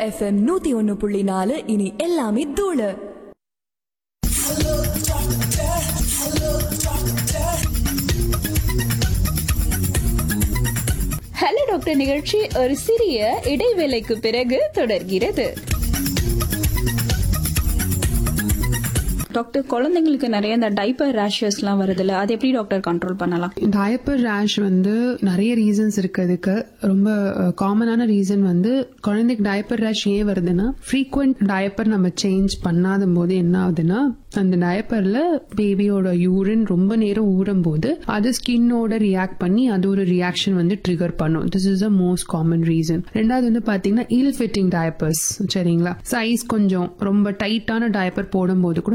FM நூத்தி ஒன்னு புள்ளி நாலு இனி எல்லாமே தூளு ஹலோ டாக்டர் நிகழ்ச்சி ஒரு சிறிய இடைவேளைக்கு பிறகு தொடர்கிறது டாக்டர் குழந்தைங்களுக்கு நிறைய இந்த டைப்பர் ரேஷஸ்லாம் வருதுல்ல அது எப்படி டாக்டர் கண்ட்ரோல் பண்ணலாம் டயப்பர் ரேஷ் வந்து நிறைய ரீசன்ஸ் இருக்கு அதுக்கு ரொம்ப காமனான ரீசன் வந்து குழந்தைக்கு டயப்பர் ரேஷ் ஏன் வருதுன்னா ஃப்ரீக்வெண்ட் டயப்பர் நம்ம சேஞ்ச் பண்ணாத போது என்ன ஆகுதுன்னா அந்த டயப்பர்ல பேபியோட யூரின் ரொம்ப நேரம் ஊறும் போது அது ஸ்கின்னோட ரியாக்ட் பண்ணி அது ஒரு ரியாக்ஷன் வந்து ட்ரிகர் பண்ணும் this is uh most common reason ரெண்டாவது வந்து பாத்தீங்கன்னா இல் ஃபிட்டிங் டயப்பர்ஸ் சரிங்களா சைஸ் கொஞ்சம் ரொம்ப டைட்டான டயப்பர் போடும்போது கூட